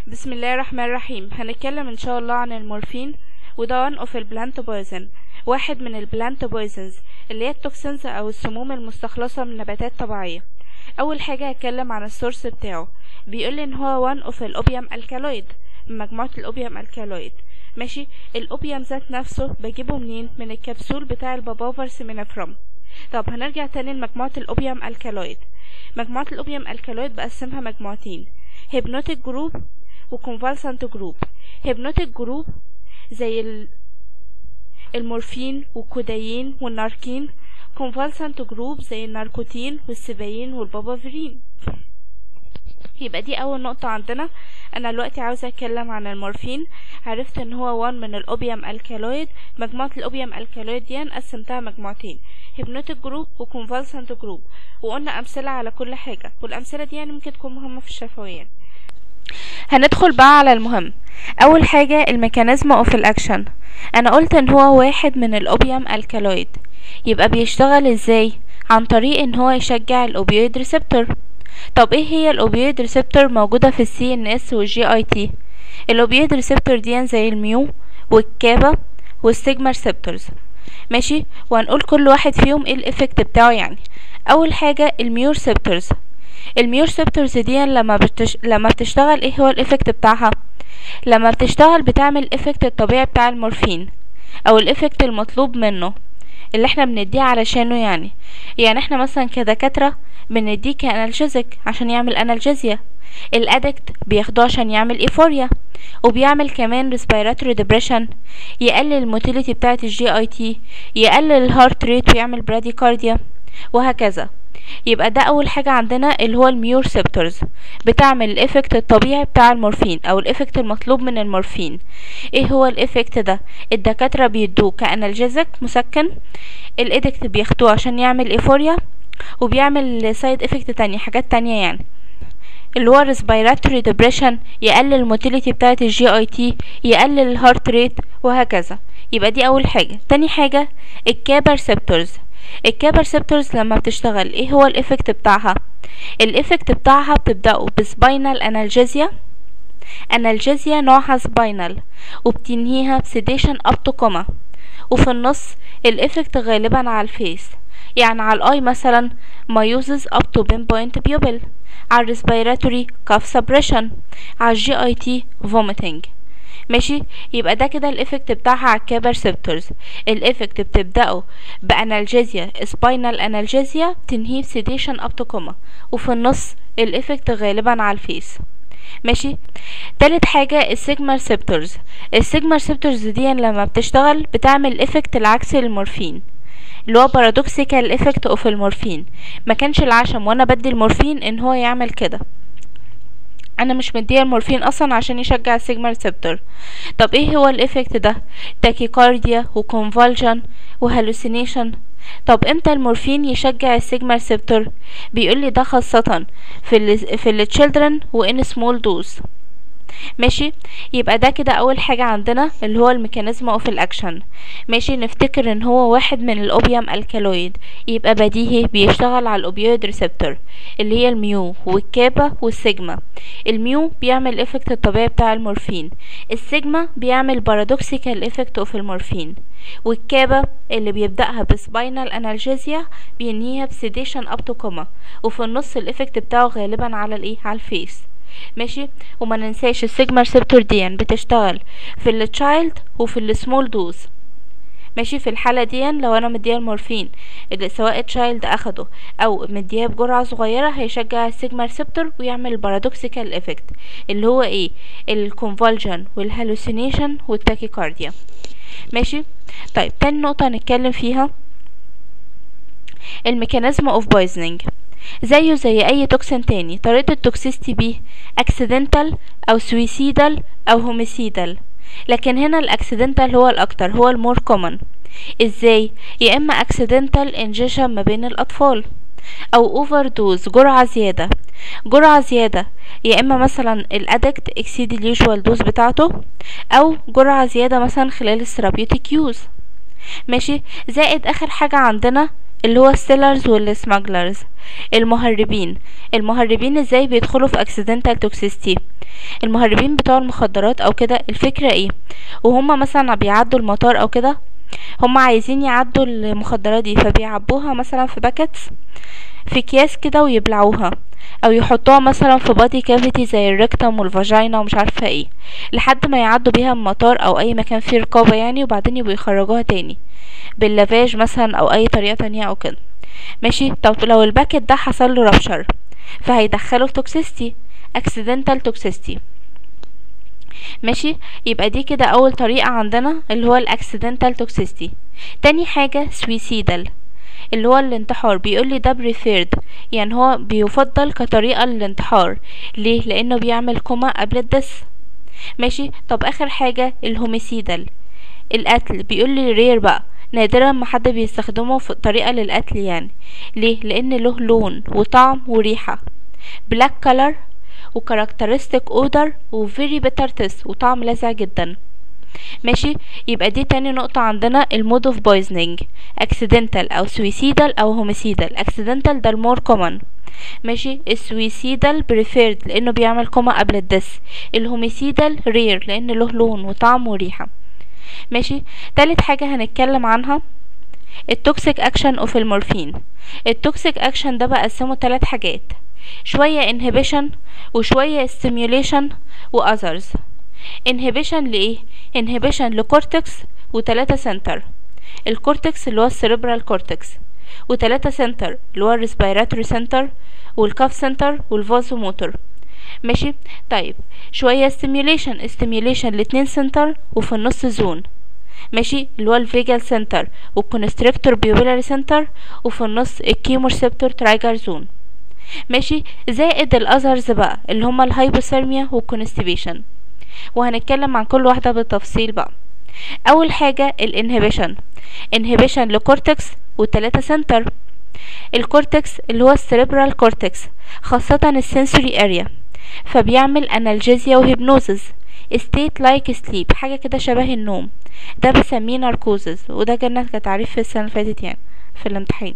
بسم الله الرحمن الرحيم هنتكلم ان شاء الله عن المورفين وده one of البلانت بويزن واحد من البلانت بويزنز اللي هي التوكسينز او السموم المستخلصة من نباتات طبيعية اول حاجة هتكلم عن السورس بتاعه بيقول ان هو one of الاوبيوم الكالويد من مجموعة الاوبيوم الكالويد ماشي الاوبيوم ذات نفسه بجيبه منين من الكبسول بتاع البابافر سيمينافرام طب هنرجع تاني لمجموعة الاوبيوم الكالويد مجموعة الاوبيوم الكالويد بقسمها مجموعتين هيبنوتيك جروب وكونفالسنت جروب هيبنوتيك جروب زي ال- المورفين والكودايين والناركين كونفالسنت جروب زي الناركوتين والسبايين والبابافرين يبقى دي اول نقطة عندنا انا دلوقتي عاوزة اتكلم عن المورفين عرفت ان هو وان من الاوبيوم الكالويد مجموعة الاوبيوم الكالويد دي قسمتها مجموعتين هيبنوتيك جروب وكونفالسنت جروب وقلنا امثلة على كل حاجة والامثلة دي يعني ممكن تكون مهمة في الشفويات هندخل بقى على المهم اول حاجة الميكانيزم اوف الاكشن انا قلت ان هو واحد من الاوبيوم الكالويد يبقى بيشتغل ازاي عن طريق ان هو يشجع الاوبيويد ريسبتور طب ايه هي الاوبيويد ريسبتور موجودة في السي ان اس والجي اي تي الاوبيويد ريسبتور دي زي الميو والكابا والسيجما ريسبتورز ماشي وهنقول كل واحد فيهم ايه الافكت بتاعه يعني اول حاجة الميو ريسبتورز الميو ريسبتورز دي لما بتش... لما بتشتغل ايه هو الافكت بتاعها لما بتشتغل بتعمل الافكت الطبيعي بتاع المورفين او الافكت المطلوب منه اللي احنا بنديه علشانه يعني يعني احنا مثلا كدكاترة بنديه كانالجيزك عشان يعمل انالجيزيا الادكت بياخدوه عشان يعمل ايفوريا وبيعمل كمان respiratory depression يقلل الموتيليتي بتاعة الجي اي تي يقلل الهارت ريت ويعمل براديكارديا وهكذا يبقى ده اول حاجة عندنا اللي هو الميور سيبتورز بتعمل الافكت الطبيعي بتاع المورفين او الافكت المطلوب من المورفين ايه هو الافكت ده الدكاترة بيدوه كانالجيزك مسكن الادكت بياخدوه عشان يعمل ايفوريا وبيعمل سايد افكت تانية حاجات تانية يعني اللي هو respiratory depression يقلل الموتيليتي بتاعة الجي اي تي يقلل الهارت ريت وهكذا يبقى دي اول حاجة تاني حاجة الكابا ريسبتورز الكابا ريسبتورز لما بتشتغل ايه هو الافكت بتاعها الافكت بتاعها بتبدأه بسباينال انالجيزيا انالجيزيا نوعها سباينال وبتنهيها بسيديشن اب تو كوما وفي النص الافكت غالبا على الفيس يعني على الاي مثلا مايوزز اب تو بين بوينت بيوبل على الريسبيراتوري كاف سبريشن على الجي اي تي فوميتنج ماشي يبقى ده كده الافكت بتاعها على الكابا ريسبتورز الافكت بتبدأه بانالجيزيا سباينال انالجيزيا تنهيه بسيديشن اب تو كوما وفي النص الافكت غالبا على الفيس ماشي تالت حاجة السيجما ريسبتورز السيجما ريسبتورز دي لما بتشتغل بتعمل افكت العكسي للمورفين اللي هو بارادوكسيكال افكت اوف المورفين ما كانش العشم وانا بدي المورفين ان هو يعمل كده انا مش مديه المورفين اصلا عشان يشجع السيجما ريسبتور طب ايه هو الافكت ده تاكيكارديا وكونفالجن وهالوسينيشن طب امتى المورفين يشجع السيجما ريسبتور بيقول لي ده خاصة في ال في التشيلدرن وان سمول دوز ماشي يبقى ده كده اول حاجة عندنا اللي هو الميكانيزم اوف الاكشن ماشي نفتكر ان هو واحد من الاوبيوم الكالويد يبقى بديهي بيشتغل على الاوبيويد ريسبتور اللي هي الميو والكابا والسيجما الميو بيعمل الافكت الطبيعي بتاع المورفين السيجما بيعمل بارادوكسيكال افكت اوف المورفين والكابا اللي بيبدأها بسباينال انالجيزيا بينهيها بسيديشن اب تو كوما وفي النص الافكت بتاعه غالبا على الايه على الفيس ماشي وما ننساش السيجما ريسبتور دي بتشتغل في التشايلد وفي السمول دوز ماشي في الحالة دي لو انا مديها المورفين اللي سواء تشايلد اخده او مديها بجرعة صغيرة هيشجع السيجما ريسبتور ويعمل بارادوكسيكال افكت اللي هو ايه الكونفولجن والهالوسينيشن والتاكيكارديا ماشي طيب تاني نقطة هنتكلم فيها الميكانيزم اوف بويزنينج زيه زي اي توكسين تاني طريقة التوكسيستي بيه اكسيدنتال او سويسيدال او هوميسيدال لكن هنا الاكسيدنتال هو الاكتر هو المور كومن ازاي يا اما اكسيدنتال انجيشن ما بين الاطفال او اوفر دوز جرعة زيادة جرعة زيادة يا اما مثلا الادكت اكسيد اليوجوال دوز بتاعته او جرعة زيادة مثلا خلال الثيرابيوتيك يوز ماشي زائد اخر حاجة عندنا اللي هو السيلرز والسماجلرز المهربين المهربين ازاي بيدخلوا في اكسيدنتال توكسيستي المهربين بتوع المخدرات او كده الفكرة ايه وهما مثلا بيعدوا المطار او كده هما عايزين يعدوا المخدرات دي فبيعبوها مثلا في باكتس في اكياس كده ويبلعوها او يحطوها مثلا في بادي كافيتي زي الريكتم والفاجينا ومش عارفه ايه لحد ما يعدوا بيها المطار او اي مكان فيه رقابه يعني وبعدين يبقوا يخرجوها تاني باللافاج مثلا او اي طريقه تانية او كده ماشي طب لو الباكت ده حصل له رابشر فهيدخله في توكسيستي اكسيدنتال توكسيستي ماشي يبقى دي كده اول طريقه عندنا اللي هو الاكسيدنتال توكسيستي تاني حاجه سويسيدال اللي هو الانتحار بيقول لي ده preferred يعني هو بيفضل كطريقة للانتحار ليه لانه بيعمل كوما قبل الدس ماشي طب اخر حاجة الهوميسيدال القتل بيقول لي رير بقى نادرا ما حد بيستخدمه في طريقة للقتل يعني ليه لان له لون وطعم وريحة بلاك كولر وكاركترستيك اودر وفيري بيتر تيست وطعم لاذع جدا ماشي يبقى دي تاني نقطة عندنا المود اوف بويزنينج اكسيدنتال او سويسيدال او هوميسيدال اكسيدنتال ده المور كومن ماشي السويسيدال بريفيرد لانه بيعمل كوما قبل الدس الهوميسيدال رير لان له لون وطعم وريحة ماشي تالت حاجة هنتكلم عنها التوكسيك اكشن اوف المورفين التوكسيك اكشن ده بقسمه تلات حاجات شوية inhibition وشوية stimulation وothers inhibition لإيه؟ inhibition لكورتكس وتلاتة سنتر الكورتكس اللي هو السيربرال كورتكس وتلاتة سنتر اللي هو الريسبيراتوري سنتر والكاف سنتر والفازوموتور ماشي طيب شوية stimulation stimulation لاتنين سنتر وفي النص زون ماشي اللي هو الفيجال سنتر والكونستريكتور بيوبيلاري سنتر وفي النص الكيمورسبتور ترايجر زون ماشي زائد الاذرز بقى اللي هما الهايبوثيرميا والكونستيبيشن وهنتكلم عن كل واحدة بالتفصيل بقى اول حاجة الانهبيشن انهبيشن لكورتكس والتلاتة سنتر الكورتكس اللي هو السيريبرال كورتكس خاصة السنسوري اريا فبيعمل انالجيزيا وهيبنوزز ستيت لايك سليب حاجة كده شبه النوم ده بسميه ناركوزز وده كان كتعريف في السنة اللي فاتت يعني في الامتحان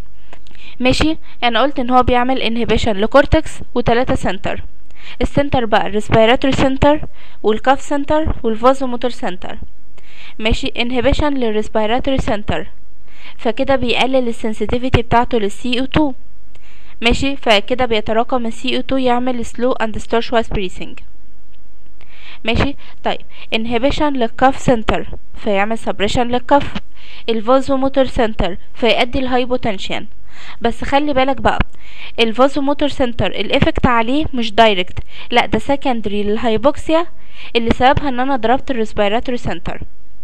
ماشي انا قلت ان هو بيعمل انهبيشن لكورتكس وتلاتة سنتر السنتر بقى الريسبيراتوري سنتر والكاف سنتر والفازوموتور سنتر ماشي انهبيشن للريسبيراتوري سنتر فكده بيقلل السنسيتيفيتي بتاعته للسي او 2 ماشي فكده بيتراكم السي او 2 يعمل سلو اند ستورشواس بريسنج ماشي طيب انهبيشن للكاف سنتر فيعمل سبريشن للكاف الفازوموتور سنتر فيؤدي الهايبوتنشن بس خلي بالك بقى الفازوموتور سنتر الافكت عليه مش دايركت لا ده سكندري للهايبوكسيا اللي سببها ان انا ضربت الريسبيراتوري سنتر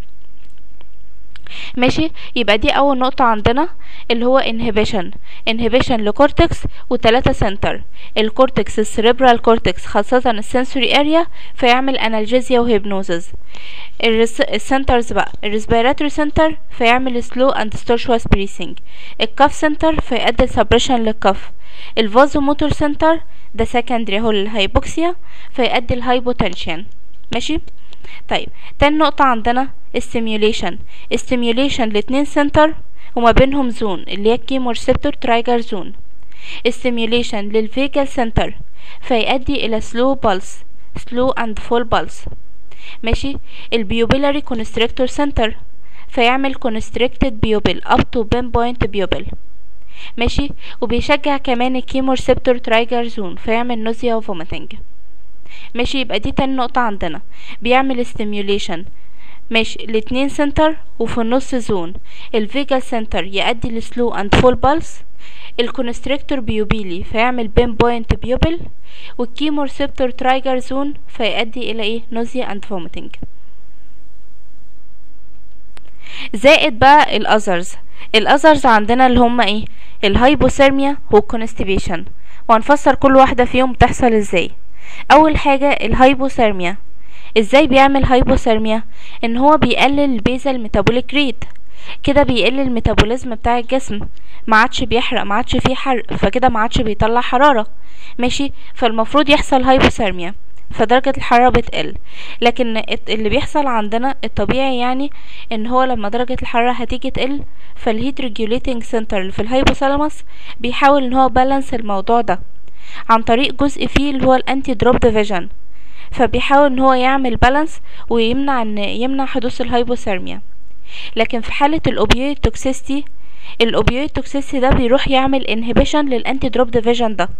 ماشي يبقى دي اول نقطة عندنا اللي هو inhibition inhibition لكورتكس وتلاتة سنتر الكورتكس السريبرال كورتكس خاصة السنسوري اريا فيعمل انالجيزيا وهيبنوزز السنترز بقى الريسبيراتوري سنتر فيعمل سلو اند ستورشواس بريسنج الكاف سنتر فيؤدي سبريشن للكاف الفازوموتور سنتر ده سكندري هو الهايبوكسيا فيؤدي الهايبوتنشن ماشي طيب تاني نقطة عندنا السيميوليشن السيميوليشن لاتنين سنتر وما بينهم زون اللي هي الكيمو ريسبتور ترايجر زون السيميوليشن للفيجال سنتر فيؤدي الى سلو بالس سلو اند فول بالس ماشي البيوبيلاري كونستريكتور سنتر فيعمل كونستريكتد بيوبل اب تو بين بوينت بيوبل ماشي وبيشجع كمان الكيمو ريسبتور ترايجر زون فيعمل نوزيا وفوميتنج ماشي يبقى دي تاني نقطة عندنا بيعمل stimulation ماشي الاتنين سنتر وفي النص زون الفيجال سنتر يؤدي لسلو اند فول بالس الكونستريكتور بيوبيلي فيعمل بين بوينت بيوبل والكيمو ريسبتور ترايجر زون فيؤدي الى ايه نوزيا اند فوميتنج زائد بقى الاذرز الاذرز عندنا اللي هما ايه الهايبوثيرميا والكونستيبيشن وهنفسر كل واحدة فيهم بتحصل ازاي اول حاجة الهايبوثيرميا ازاي بيعمل هايبوثيرميا ان هو بيقلل البيزل ميتابوليك ريت كده بيقل الميتابوليزم بتاع الجسم ما عادش بيحرق ما عادش فيه حرق فكده ما عادش بيطلع حرارة ماشي فالمفروض يحصل هايبوثيرميا فدرجة الحرارة بتقل لكن اللي بيحصل عندنا الطبيعي يعني ان هو لما درجة الحرارة هتيجي تقل فالهيت ريجوليتنج سنتر اللي في الهايبوثالاموس بيحاول ان هو بالانس الموضوع ده عن طريق جزء فيه اللي هو الانتي دروب ديفيجن فبيحاول ان هو يعمل بالانس ويمنع ان يمنع حدوث الهايبوثيرميا لكن في حالة الاوبيويد توكسيستي الاوبيويد توكسيستي ده بيروح يعمل انهبيشن للانتي دروب ديفيجن ده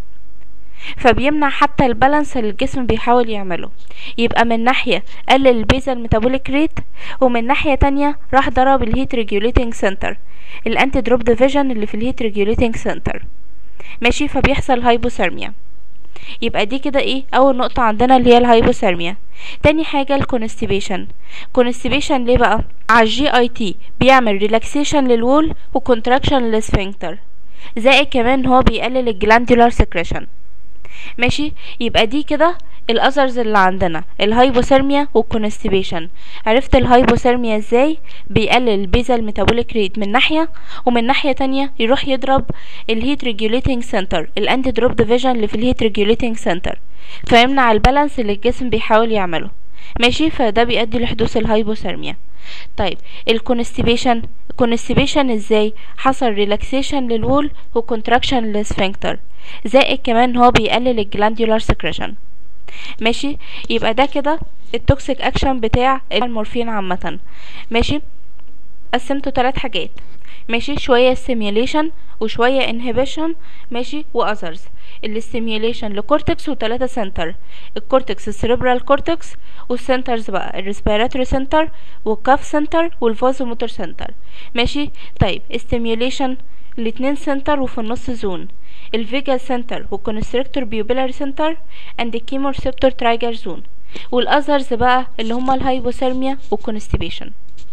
فبيمنع حتى البالانس اللي الجسم بيحاول يعمله يبقى من ناحية قلل البيزل ميتابوليك ريت ومن ناحية تانية راح ضرب الهيت ريجوليتنج سنتر الانتي دروب ديفيجن اللي في الهيت ريجوليتنج سنتر ماشي فبيحصل هايبوثيرميا يبقى دي كده ايه اول نقطة عندنا اللي هي الهايبوثيرميا تاني حاجة الكونستيبيشن كونستيبيشن ليه بقى على الجي اي تي بيعمل ريلاكسيشن للوول وكونتراكشن للسفنكتر زائد كمان هو بيقلل الجلاندولار سكريشن ماشي يبقى دي كده الاثرز اللي عندنا الهايبوثيرميا والكونستيبيشن عرفت الهايبوثيرميا ازاي بيقلل البيزل ميتابوليك ريت من ناحيه ومن ناحيه تانية يروح يضرب الهيت ريجوليتنج سنتر الانتي دروب ديفيجن اللي في الهيت ريجوليتنج سنتر فيمنع البالانس اللي الجسم بيحاول يعمله ماشي فده بيؤدي لحدوث الهايبوثيرميا طيب الكونستيبيشن الكونستيبيشن ازاي حصل ريلاكسيشن للوول وكونتراكشن للسفنكتر زائد كمان هو بيقلل الجلاندولار سكريشن ماشي يبقى ده كده التوكسيك اكشن بتاع المورفين عامه ماشي قسمته ثلاث حاجات ماشي شويه ستيميوليشن وشويه انهبيشن ماشي واذرز الاستيميوليشن لكورتكس وتلاتة سنتر الكورتكس السيريبرال كورتكس والسنترز بقى الريسبيراتوري سنتر والكاف سنتر والفازوموتور سنتر ماشي طيب استيميوليشن الاتنين سنتر وفي النص زون الفيجا سنتر والكونستريكتور بيوبيلاري سنتر اند الكيمورسبتور ترايجر زون والاذرز بقى اللي هما الهايبوثيرميا والكونستيبيشن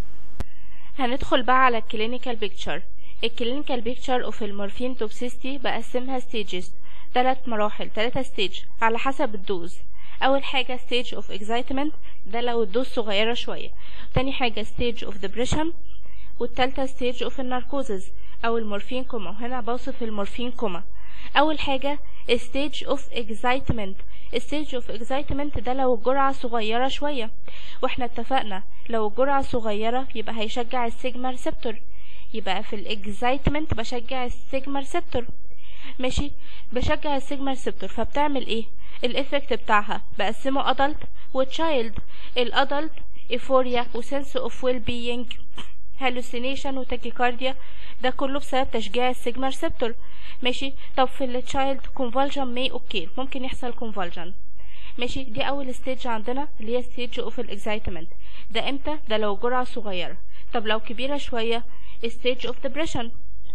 هندخل بقى على الكلينيكال بيكتشر الكلينيكال بيكتشر اوف المورفين توكسيستي بقسمها ستيجز ثلاث مراحل ثلاثة ستيج على حسب الدوز اول حاجة stage of excitement ده لو الدوز صغيرة شوية تاني حاجة stage of depression والتالتة stage of الناركوزز او المورفين كوما وهنا بوصف المورفين كوما اول حاجة stage of excitement stage of excitement ده لو الجرعة صغيرة شوية واحنا اتفقنا لو الجرعة صغيرة يبقى هيشجع السيجما ريسبتور يبقى في الاكزايتمنت بشجع السيجما ريسبتور ماشي بشجع السيجما ريسبتور فبتعمل ايه الافكت بتاعها بقسمه ادلت وتشايلد الادلت ايفوريا وسنس اوف ويل بينج هالوسينيشن وتاكيكارديا ده كله بسبب تشجيع السيجما ريسبتور ماشي طب في التشايلد كونفالجن مي اوكي ممكن يحصل كونفالجن ماشي دي اول ستيج عندنا اللي هي ستيج اوف الاكزايتمنت ده امتى ده لو جرعه صغيره طب لو كبيره شويه ستيج اوف ديبريشن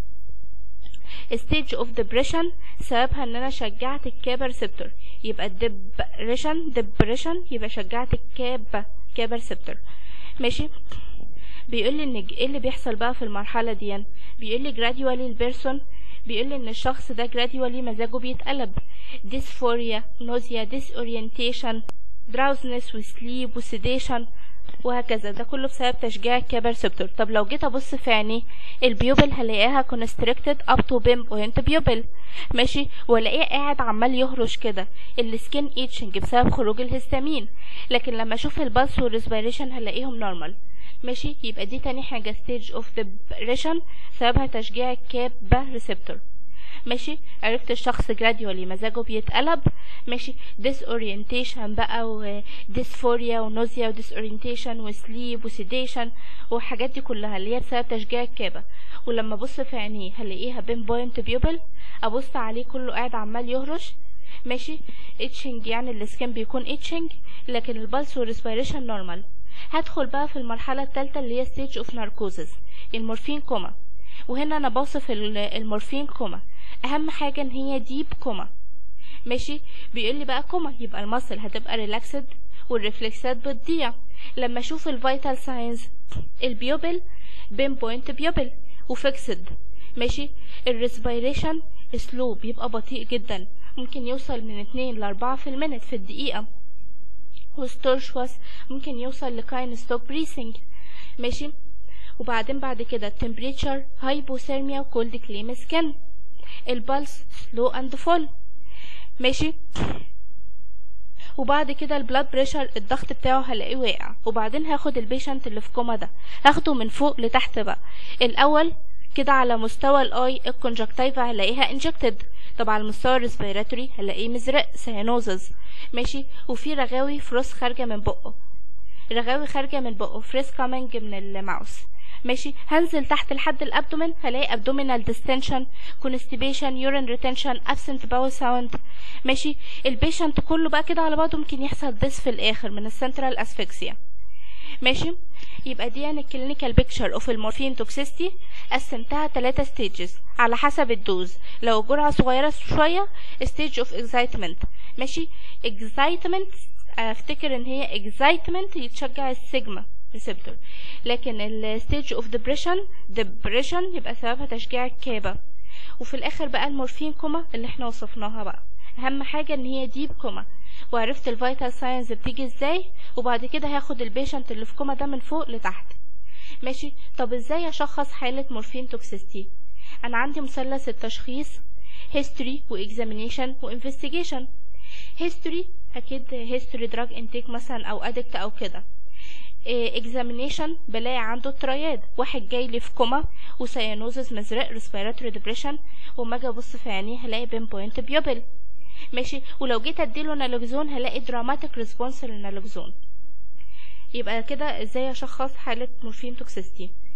ستيج اوف ديبريشن سببها ان انا شجعت الكابا ريسبتور يبقى الدبريشن ديبريشن يبقى شجعت الكابا كابا ريسبتور ماشي بيقول لي ان ايه اللي بيحصل بقى في المرحله دي بيقول لي جراديوالي البيرسون بيقول لي ان الشخص ده جراديوالي مزاجه بيتقلب ديسفوريا نوزيا ديس اورينتيشن دراوزنس وسليب وسيديشن وهكذا ده كله بسبب تشجيع الكابا ريسبتور طب لو جيت ابص في عينيه البيوبل هلاقيها كونستريكتد اب تو بيم بوينت بيوبل ماشي والاقيه قاعد عمال يهرش كده السكين ايتشنج بسبب خروج الهستامين لكن لما اشوف البلس والريسبيريشن هلاقيهم نورمال ماشي يبقى دي تاني حاجة stage of depression سببها تشجيع الكابا ريسبتور ماشي عرفت الشخص gradually مزاجه بيتقلب ماشي disorientation بقى و dysphoria ونوزيا و disorientation وسليب وسيديشن والحاجات دي كلها اللي هي بسبب تشجيع الكابا ولما ابص في عينيه هلاقيها بين بوينت بيوبل ابص عليه كله قاعد عمال يهرش ماشي اتشنج يعني السكين بيكون اتشنج لكن البلس والريسبيريشن نورمال هدخل بقى في المرحلة الثالثة اللي هي ستيج اوف ناركوزس المورفين كوما وهنا انا بوصف المورفين كوما اهم حاجة ان هي ديب كوما ماشي بيقول لي بقى كوما يبقى المصل هتبقى ريلاكسد والريفلكسات بتضيع لما اشوف الفيتال ساينز البيوبل بين بوينت بيوبل وفيكسد ماشي الريسبيريشن سلو بيبقى بطيء جدا ممكن يوصل من اتنين لاربعة في المينت في الدقيقة وستورشواس ممكن يوصل لكاين ستوب بريسنج ماشي وبعدين بعد كده التمبريتشر هايبوثيرميا وكولد كليم سكن البلس سلو اند فول ماشي وبعد كده البلاد بريشر الضغط بتاعه هلاقيه واقع وبعدين هاخد البيشنت اللي في كوما ده هاخده من فوق لتحت بقى الاول كده على مستوى الاي الكونجكتيفا هلاقيها انجكتد طب على المستوى الريسبيراتوري هلاقيه مزرق سيانوزز ماشي وفي رغاوي فروس خارجه من بقه رغاوي خارجه من بقه فريس كامينج من الماوس ماشي هنزل تحت لحد الابدومين هلاقي abdominal distension constipation urine retention absent bowel sound ماشي البيشنت كله بقى كده على بعضه ممكن يحصل ديس في الاخر من السنترال اسفكسيا ماشي يبقى دي يعني الكلينيكال بيكتشر اوف المورفين توكسيستي قسمتها ثلاثة ستيجز على حسب الدوز لو الجرعة صغيرة شوية ستيج اوف اكزايتمنت ماشي اكزايتمنت افتكر ان هي اكزايتمنت يتشجع السيجما ريسبتور لكن الستيج اوف ديبريشن ديبريشن يبقى سببها تشجيع الكابة وفي الاخر بقى المورفين كوما اللي احنا وصفناها بقى اهم حاجة ان هي ديب كوما وعرفت الفيتال ساينز بتيجي ازاي وبعد كده هاخد البيشنت اللي في كوما ده من فوق لتحت ماشي طب ازاي اشخص حالة مورفين توكسيستي انا عندي مثلث التشخيص history واكزامينيشن وانفستيجيشن history اكيد history drug intake مثلا او addict او كده اكزامينيشن بلاقي عنده ترياد واحد جاي لي في كوما وسيانوزز مزرق ريسبيراتوري ديبريشن وما اجي ابص في عينيه هلاقي بين بوينت بيوبل ماشي ولو جيت اديله نالوكزون هلاقي دراماتيك ريسبونس للنالوكزون يبقى كده ازاي اشخص حالة مورفين توكسيستي